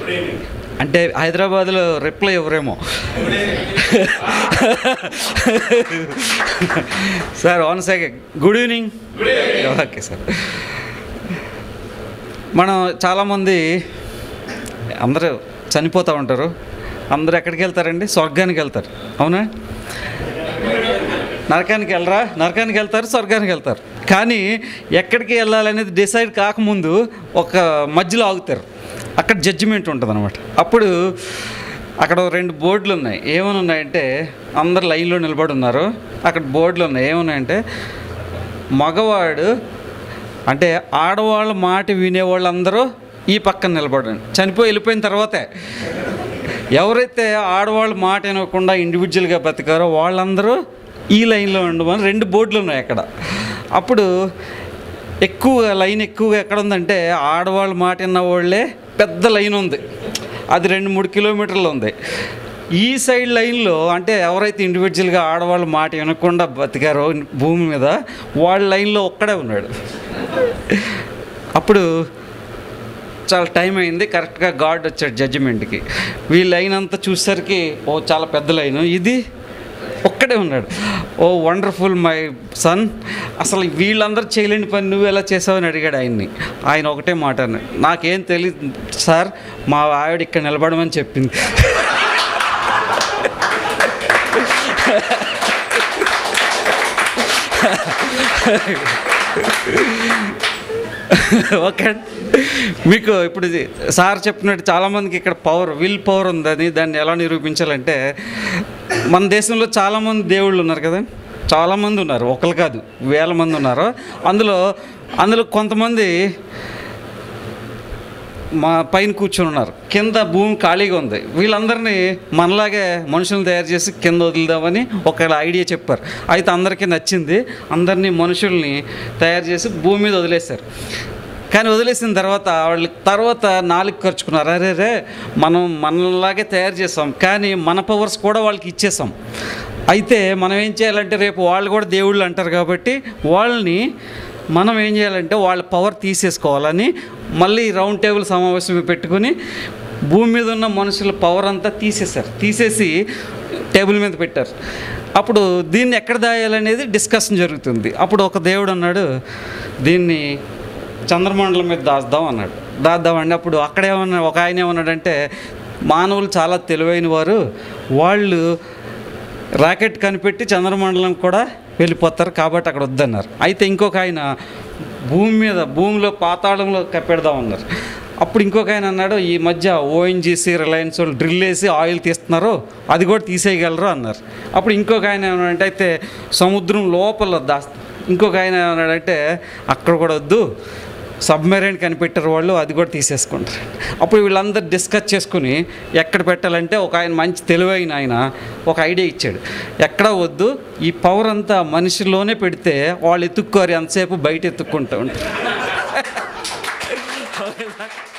అంటే హైదరాబాద్లో రిప్లై ఇవ్వరేమో sir one second good evening okay sir మనం చాలామంది అందరూ చనిపోతూ ఉంటారు అందరూ ఎక్కడికి వెళ్తారండి స్వర్గానికి వెళ్తారు అవునా నరకానికి వెళ్ళరా నరకానికి వెళ్తారు స్వర్గానికి వెళ్తారు కానీ ఎక్కడికి వెళ్ళాలనేది డిసైడ్ కాకముందు ఒక మధ్యలో ఆగుతారు అక్కడ జడ్జిమెంట్ ఉంటుంది అనమాట అప్పుడు అక్కడ ఓ రెండు బోర్డులు ఉన్నాయి ఏమని ఉన్నాయంటే అందరు లైన్లో నిలబడి ఉన్నారు అక్కడ బోర్డులు ఉన్నాయి ఏమున్నాయంటే మగవాడు అంటే ఆడవాళ్ళ మాట వినేవాళ్ళందరూ ఈ పక్కన నిలబడండి చనిపోయి వెళ్ళిపోయిన తర్వాతే ఎవరైతే ఆడవాళ్ళ మాట వినకుండా ఇండివిజువల్గా బతికారో వాళ్ళందరూ ఈ లైన్లో ఉండమని రెండు బోర్డులు ఉన్నాయి అక్కడ అప్పుడు ఎక్కువగా లైన్ ఎక్కువగా ఎక్కడ ఉందంటే ఆడవాళ్ళ మాట విన్న వాళ్ళే పెద్ద లైన్ ఉంది అది రెండు మూడు కిలోమీటర్లు ఉంది ఈ సైడ్ లైన్లో అంటే ఎవరైతే ఇండివిజువల్గా ఆడవాళ్ళ మాట వినకుండా బతికారో భూమి మీద వాళ్ళ లైన్లో ఒక్కడే ఉన్నాడు అప్పుడు చాలా టైం అయింది కరెక్ట్గా గాడ్ వచ్చాడు జడ్జిమెంట్కి వీళ్ళ లైన్ అంతా చూసేసరికి ఓ చాలా పెద్ద లైన్ ఇది ఒక్కడే ఉన్నాడు ఓ వండర్ఫుల్ మై సన్ అసలు వీళ్ళందరూ చేయలేని పని నువ్వు ఎలా చేసావని అడిగాడు ఆయన్ని ఆయన ఒకటే మాట అన్నాడు నాకేం తెలియదు సార్ మా ఆవిడ ఇక్కడ నిలబడమని చెప్పింది ఓకే మీకు ఇప్పుడు ఇది సార్ చెప్పినట్టు చాలామందికి ఇక్కడ పవర్ విల్ పవర్ ఉందని దాన్ని ఎలా నిరూపించాలంటే మన దేశంలో చాలామంది దేవుళ్ళు ఉన్నారు కదా చాలామంది ఉన్నారు ఒకరు కాదు వేల మంది ఉన్నారు అందులో అందులో కొంతమంది మా పైన కూర్చొని ఉన్నారు కింద భూమి ఖాళీగా ఉంది వీళ్ళందరినీ మనలాగే మనుషులను తయారు చేసి కింద వదులుదామని ఒక ఐడియా చెప్పారు అయితే అందరికీ నచ్చింది అందరినీ మనుషుల్ని తయారు చేసి భూమి మీద వదిలేశారు కానీ వదిలేసిన తర్వాత వాళ్ళు తర్వాత నాలుగు ఖర్చుకున్నారు అరే రే మనం మనలాగే తయారు చేసాం కానీ మన పవర్స్ కూడా వాళ్ళకి ఇచ్చేసాం అయితే మనం ఏం చేయాలంటే రేపు వాళ్ళు కూడా దేవుళ్ళు అంటారు కాబట్టి వాళ్ళని మనం ఏం చేయాలంటే వాళ్ళ పవర్ తీసేసుకోవాలని మళ్ళీ రౌండ్ టేబుల్ సమావేశం పెట్టుకుని భూమి మీద ఉన్న మనుషుల పవర్ అంతా తీసేశారు తీసేసి టేబుల్ మీద పెట్టారు అప్పుడు దీన్ని ఎక్కడ దాయాలనేది డిస్కషన్ జరుగుతుంది అప్పుడు ఒక దేవుడు అన్నాడు దీన్ని చంద్రమండలం మీద దాస్తాం అన్నాడు దాద్దామండి అప్పుడు అక్కడేమన్నా ఒక ఆయన ఏమన్నాడంటే మానవులు చాలా తెలివైన వారు వాళ్ళు రాకెట్ కనిపెట్టి చంద్రమండలం కూడా వెళ్ళిపోతారు కాబట్టి అక్కడ వద్దన్నారు అయితే ఇంకొక ఆయన భూమి మీద భూమిలో పాతాళంలో కప్పెడదామన్నారు అప్పుడు ఇంకొక ఆయన అన్నాడు ఈ మధ్య ఓఎన్జీసీ రిలయన్స్ వాళ్ళు డ్రిల్ వేసి ఆయిల్ తీస్తున్నారు అది కూడా తీసేయగలరు అన్నారు అప్పుడు ఇంకొక ఆయన ఏమన్నాడంటే అయితే సముద్రం లోపల దాస్తా ఇంకొక ఆయన ఏమన్నాడంటే అక్కడ కూడా వద్దు సబ్మెరైన్ కనిపెట్టారు వాళ్ళు అది కూడా తీసేసుకుంటారు అప్పుడు వీళ్ళందరూ డిస్కస్ చేసుకుని ఎక్కడ పెట్టాలంటే ఒక ఆయన మంచి తెలివైన ఆయన ఒక ఐడియా ఇచ్చాడు ఎక్కడ వద్దు ఈ పవర్ అంతా మనిషిలోనే పెడితే వాళ్ళు ఎత్తుక్కోరు ఎంతసేపు బయట ఎత్తుక్కుంటూ ఉంటారు